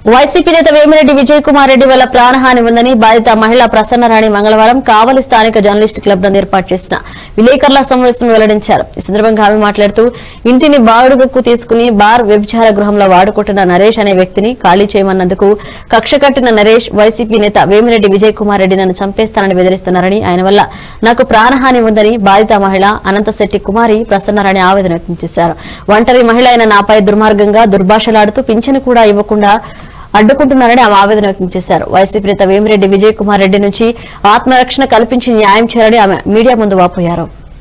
YCP నేత వేమిరెడ్డి విజయ్ కుమార్ రెడ్డి వల్ల ప్రాణహాని ఉందని బాధిత మహిళ ప్రసన్నరాణి మంగళవారం కావలి స్థానిక జర్నలిస్టు క్లబ్ నందు ఏర్పాటు చేసిన విలేకరుల సమావేశం వెల్లడించారు ఈ సందర్భంగా ఆమె మాట్లాడుతూ ఇంటిని బాడుగకు తీసుకుని బార్ వ్యభిచార గృహంలో వాడుకుంటున్న నరేష్ అనే వ్యక్తిని ఖాళీ చేయమన్నందుకు కక్ష కట్టిన నరేష్ వైసీపీ నేత వేమిరెడ్డి విజయ్ కుమార్ రెడ్డి నన్ను చంపేస్తానని బెదిరిస్తున్నారని ఆయన వల్ల నాకు ప్రాణహాని ఉందని బాధిత మహిళ అనంతశెట్టి కుమారి ప్రసన్నరాణి ఆవేదన వ్యక్తం చేశారు ఒంటరి మహిళ అయిన నాపై దుర్మార్గంగా దుర్భాషలాడుతూ పింఛను కూడా ఇవ్వకుండా అడ్డుకుంటున్నారని ఆమె ఆవేదన వ్యక్తం చేశారు వైసీపీ నేత వేమిరెడ్డి విజయ్ కుమార్ రెడ్డి నుంచి ఆత్మరక్షణ కల్పించి న్యాయం చేయాలని ఆమె మీడియా ముందు వాపోయారు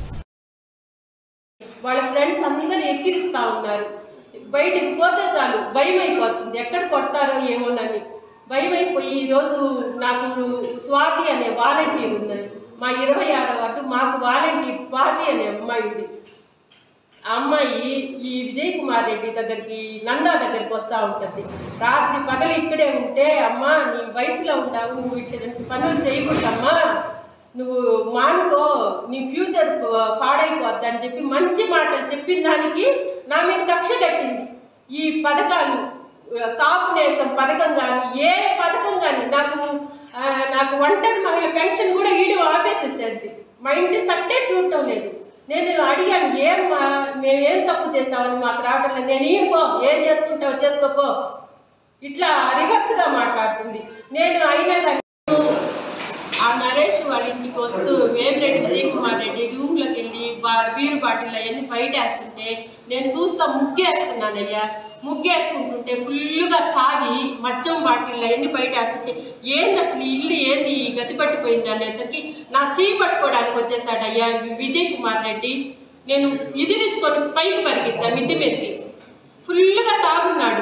వాళ్ళ ఫ్రెండ్స్ అందరు ఎక్కిరిస్తా ఉన్నారు బయటికి పోతే చాలు భయం అయిపోతుంది ఎక్కడ కొడతారో ఏమోనని భయం అయిపోయి ఈరోజు నాకు స్వాతి అనే వాలంటీర్ ఉంది మా ఇరవై ఆరో వార్డు మాకు వాలంటీర్ స్వాతి అనే అమ్మాయి ఉంది ఆ అమ్మాయి ఈ విజయ్ కుమార్ రెడ్డి దగ్గరికి నందా దగ్గరికి వస్తూ ఉంటుంది రాత్రి పగలు ఇక్కడే ఉంటే అమ్మా నీ వయసులో ఉంటావు నువ్వు ఇట్లాంటి పనులు చేయకూడదమ్మా నువ్వు మానుకో నీ ఫ్యూచర్ ప- పాడైపోద్ది అని చెప్పి మంచి మాటలు చెప్పిన దానికి నా మీద కక్ష కట్టింది ఈ పథకాలు ఆ, కాపు నేస్తం పథకం కానీ ఏ పథకం కానీ నాకు ఆ, నాకు ఒంటరి మహిళ పెన్షన్ కూడా ఈడు ఆపేసేసేది మా ఇంటి తట్టే చూడటం లేదు నేను అడిగాను ఏం మా- మేమేం తప్పు చేసామని మాకు రావటం లేదు నేను ఈయనపో ఏం చేసుకుంటావో చేసుకోపో ఇట్లా రివర్స్గా మాట్లాడుతుంది నేను అయినా కానీ ఆ నరేష్ వాళ్ళ ఇంటికి వస్తూ వేమిరెడ్డి విజయ్ కుమార్ రెడ్డి రూమ్లోకి వెళ్ళి బా- బీరు బాటిల్ అవన్నీ బయట వేస్తుంటే నేను చూస్తా ముగ్గేస్తున్నానయ్యా ముగ్గేసుకుంటుంటే ఫుల్గా తాగి మద్యం బాటిల్ అవన్నీ బయట వేస్తుంటే ఏంది అసలు ఈ ఇల్లు ఏంది ఈ గతి పట్టిపోయింది అనేసరికి నా చేయి పట్టుకోవడానికి వచ్చేసాడయ్యా విజయ్ కుమార్ రెడ్డి నేను ఇదిలించుకొని పైకి పరిగెత్తా మిద్ది మీదకి ఫుల్గా తాగున్నాడు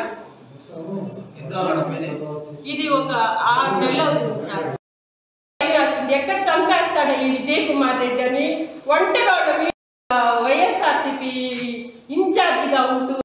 ఇది ఒక ఆరు నెలలు అవుతుంది సార్ భయం వేస్తుంది ఎక్కడ చంపేస్తాడు ఈ విజయ్ కుమార్ రెడ్డి అని ఒంటరి వాళ్ళ మీద వైఎస్ఆర్సీపీ ఇన్ఛార్జిగా ఉంటూ